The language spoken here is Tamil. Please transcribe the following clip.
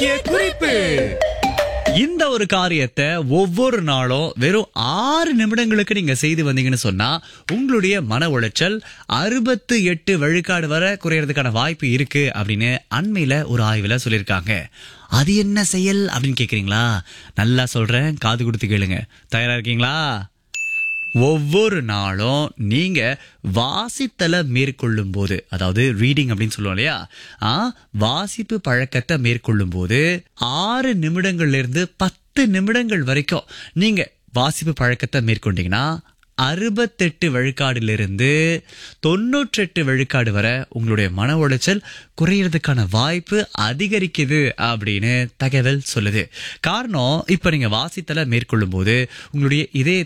முக்கிய குறிப்பு இந்த ஒரு காரியத்தை ஒவ்வொரு நாளும் வெறும் ஆறு நிமிடங்களுக்கு நீங்க செய்து வந்தீங்கன்னு சொன்னா உங்களுடைய மன உளைச்சல் அறுபத்து எட்டு விழுக்காடு வரை குறையறதுக்கான வாய்ப்பு இருக்கு அப்படின்னு அண்மையில ஒரு ஆய்வுல சொல்லியிருக்காங்க அது என்ன செயல் அப்படின்னு கேக்குறீங்களா நல்லா சொல்றேன் காது கொடுத்து கேளுங்க தயாரா இருக்கீங்களா ஒவ்வொரு நாளும் நீங்க வாசித்தலை மேற்கொள்ளும் போது அதாவது ரீடிங் அப்படின்னு சொல்லுவோம் இல்லையா ஆ, வாசிப்பு பழக்கத்தை மேற்கொள்ளும் போது ஆறு நிமிடங்கள்ல இருந்து பத்து நிமிடங்கள் வரைக்கும் நீங்க வாசிப்பு பழக்கத்தை மேற்கொண்டீங்கன்னா அறுபத்தெட்டு விழுக்காடிலிருந்து தொண்ணூற்றெட்டு விழுக்காடு வரை உங்களுடைய மன உளைச்சல் குறையறதுக்கான வாய்ப்பு அதிகரிக்குது அப்படின்னு தகவல் சொல்லுது காரணம் இப்ப நீங்க வாசித்தலை மேற்கொள்ளும் போது உங்களுடைய இதய